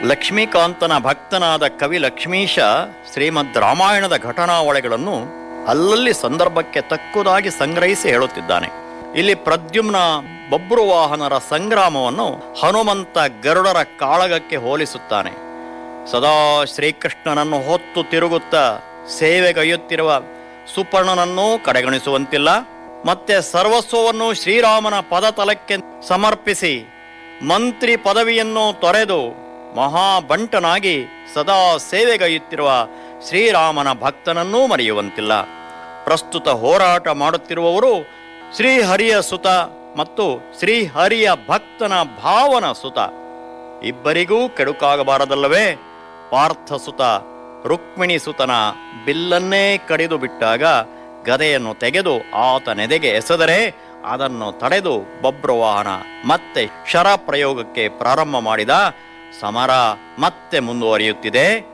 ಲಕ್ಷ್ಮೀಕಾಂತನ ಭಕ್ತನಾದ ಕವಿ ಲಕ್ಷ್ಮೀಶ ಶ್ರೀಮದ್ ರಾಮಾಯಣದ ಘಟನಾವಳಿಗಳನ್ನು ಅಲ್ಲಲ್ಲಿ ಸಂದರ್ಭಕ್ಕೆ ತಕ್ಕುದಾಗಿ ಸಂಗ್ರಹಿಸಿ ಹೇಳುತ್ತಿದ್ದಾನೆ ಇಲ್ಲಿ ಪ್ರದ್ಯುಮ್ನ ಬಬ್ರುವಾಹನರ ಸಂಗ್ರಾಮವನ್ನು ಹನುಮಂತ ಗರುಡರ ಕಾಳಗಕ್ಕೆ ಹೋಲಿಸುತ್ತಾನೆ ಸದಾ ಶ್ರೀಕೃಷ್ಣನನ್ನು ಹೊತ್ತು ತಿರುಗುತ್ತಾ ಸೇವೆಗೈಯುತ್ತಿರುವ ಸುಪರ್ಣನನ್ನೂ ಕಡೆಗಣಿಸುವಂತಿಲ್ಲ ಮತ್ತೆ ಸರ್ವಸ್ವವನ್ನು ಶ್ರೀರಾಮನ ಪದತಲಕ್ಕೆ ಸಮರ್ಪಿಸಿ ಮಂತ್ರಿ ಪದವಿಯನ್ನು ತೊರೆದು ಮಹಾಬಂಟನಾಗಿ ಸದಾ ಸೇವೆಗೈಯುತ್ತಿರುವ ಶ್ರೀರಾಮನ ಭಕ್ತನನ್ನೂ ಮರೆಯುವಂತಿಲ್ಲ ಪ್ರಸ್ತುತ ಹೋರಾಟ ಮಾಡುತ್ತಿರುವವರು ಶ್ರೀಹರಿಯ ಸುತ ಮತ್ತು ಶ್ರೀಹರಿಯ ಭಕ್ತನ ಭಾವನ ಸುತ ಇಬ್ಬರಿಗೂ ಕೆಡುಕಾಗಬಾರದಲ್ಲವೇ ಪಾರ್ಥ ಸುತ ರುಕ್ಮಿಣಿ ಸುತನ ಬಿಲ್ಲನ್ನೇ ಕಡಿದು ಬಿಟ್ಟಾಗ ಗದೆಯನ್ನು ತೆಗೆದು ಆತನೆದೆಗೆ ಎಸೆದರೆ ಅದನ್ನು ತಡೆದು ಬಬ್ರುವಾಹನ ಮತ್ತೆ ಶರ ಪ್ರಯೋಗಕ್ಕೆ ಪ್ರಾರಂಭ ಮಾಡಿದ ಸಮರ ಮತ್ತೆ ಮುಂದುವರಿಯುತ್ತಿದೆ